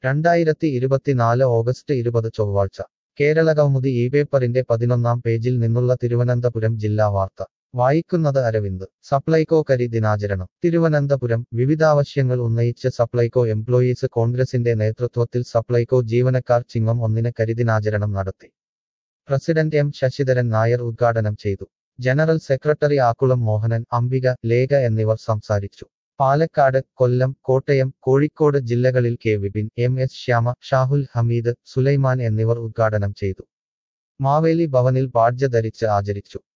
രണ്ടായിരത്തി ഇരുപത്തിനാല് ഓഗസ്റ്റ് ഇരുപത് ചൊവ്വാഴ്ച കേരളകൗമുദി ഈ പേപ്പറിന്റെ പതിനൊന്നാം പേജിൽ നിന്നുള്ള തിരുവനന്തപുരം ജില്ലാ വാർത്ത വായിക്കുന്നത് അരവിന്ദ് സപ്ലൈകോ കരി ദിനാചരണം തിരുവനന്തപുരം വിവിധാവശ്യങ്ങൾ ഉന്നയിച്ച് സപ്ലൈകോ എംപ്ലോയീസ് കോൺഗ്രസിന്റെ നേതൃത്വത്തിൽ സപ്ലൈകോ ജീവനക്കാർ ചിങ്ങം ഒന്നിന് കരിദിനാചരണം നടത്തി പ്രസിഡന്റ് എം ശശിധരൻ നായർ ഉദ്ഘാടനം ചെയ്തു ജനറൽ സെക്രട്ടറി ആക്കുളം മോഹനൻ അംബിക ലേഖ എന്നിവർ സംസാരിച്ചു പാലക്കാട് കൊല്ലം കോട്ടയം കോഴിക്കോട് ജില്ലകളിൽ K Vipin M S Shyama Shahul Hameed Sulaiman എന്നിവർ ഉദ്ഘാടനം ചെയ്തു മാവേലി ഭവനിൽ ബാഡ്ജ ധരിച്ച് ആചരിച്ചു